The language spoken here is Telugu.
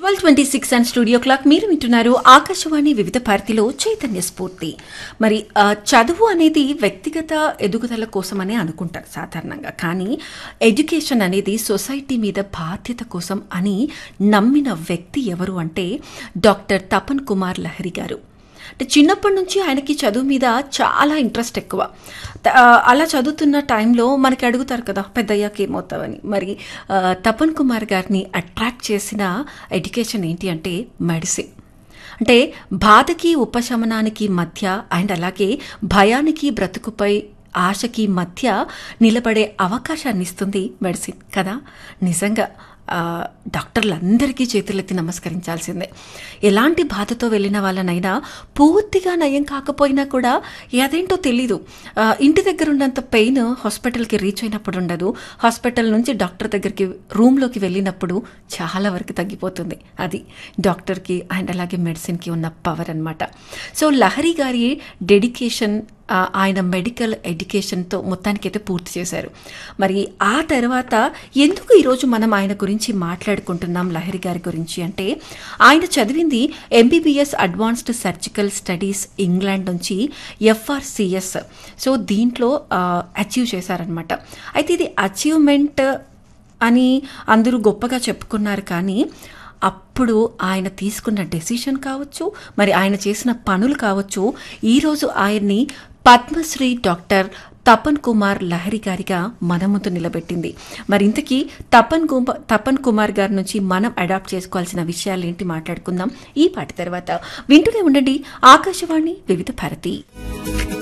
twelve twenty six and studio clock మీరు వింటున్నారు ఆకాశవాణి వివిధ భారతిలో చైతన్య స్ఫూర్తి మరి ఆ, చదువు అనేది వ్యక్తిగత ఎదుగుదల కోసమనే అనుకుంటారు సాధారణంగా కానీ ఎడ్యుకేషన్ అనేది సొసైటీ మీద బాధ్యత కోసం అని నమ్మిన వ్యక్తి ఎవరు అంటే డాక్టర్ తపన్ కుమార్ లహరి గారు అంటే చిన్నప్పటి నుంచి ఆయనకి చదువు మీద చాలా ఇంట్రెస్ట్ ఎక్కువ త- ఆ, అలా చదువుతున్న టైంలో మనకి అడుగుతారు కదా పెద్దయ్యాక ఏమవుతావని మరి ఆ, తపన్ కుమార్ గారిని అట్రాక్ట్ చేసిన ఎడ్యుకేషన్ ఏంటి అంటే మెడిసిన్ అంటే బాధకి ఉపశమనానికి మధ్య అండ్ అలాగే భయానికి బ్రతుకుపై ఆశకి మధ్య నిలబడే అవకాశాన్ని ఇస్తుంది మెడిసిన్ కదా నిజంగా ఆ, డాక్టర్లందరికీ చేతులెత్తి నమస్కరించాల్సిందే ఎలాంటి బాధతో వెళ్ళిన వాళ్ళనైనా పూర్తిగా నయం కాకపోయినా కూడా అదేంటో తెలీదు ఆ, ఇంటి దగ్గర ఉన్నంత పెయిన్ హాస్పిటల్కి రీచ్ అయినప్పుడు ఉండదు హాస్పిటల్ నుంచి డాక్టర్ దగ్గరికి రూమ్లోకి వెళ్ళినప్పుడు చాలా వరకు తగ్గిపోతుంది అది డాక్టర్కి అండ్ అలాగే మెడిసిన్కి ఉన్న పవర్ అన్నమాట సో లహరి గారి డెడికేషన్ ఆ, ఆయన మెడికల్ ఎడ్యుకేషన్తో మొత్తానికైతే పూర్తి చేశారు మరి ఆ తర్వాత ఎందుకు ఈరోజు మనం ఆయన గురించి మాట్లాడుకుంటున్నాం లహరి గారి గురించి అంటే ఆయన చదివింది MBBS advanced surgical studies England నుంచి ఎఫ్ఆర్సిఎస్ సో దీంట్లో అచీవ్ చేశారనమాట అయితే ఇది అచీవ్మెంట్ అని అందరూ గొప్పగా చెప్పుకున్నారు కానీ అప్పుడు ఆయన తీసుకున్న డెసిషన్ కావచ్చు మరి ఆయన చేసిన పనులు కావచ్చు ఈరోజు ఆయన్ని పద్మశ్రీ డాక్టర్ తపన్ కుమార్ లహరి గారిగా మన ముందు నిలబెట్టింది మరి ఇంతకీ తపన్ కుమ తపన్ కుమార్ గారి నుంచి మనం అడాప్ట్ చేసుకోవాల్సిన విషయాలు ఏంటి మాట్లాడుకుందాం ఈ పాటి తర్వాత వింటూనే ఉండండి ఆకాశవాణి వివిధ భారతి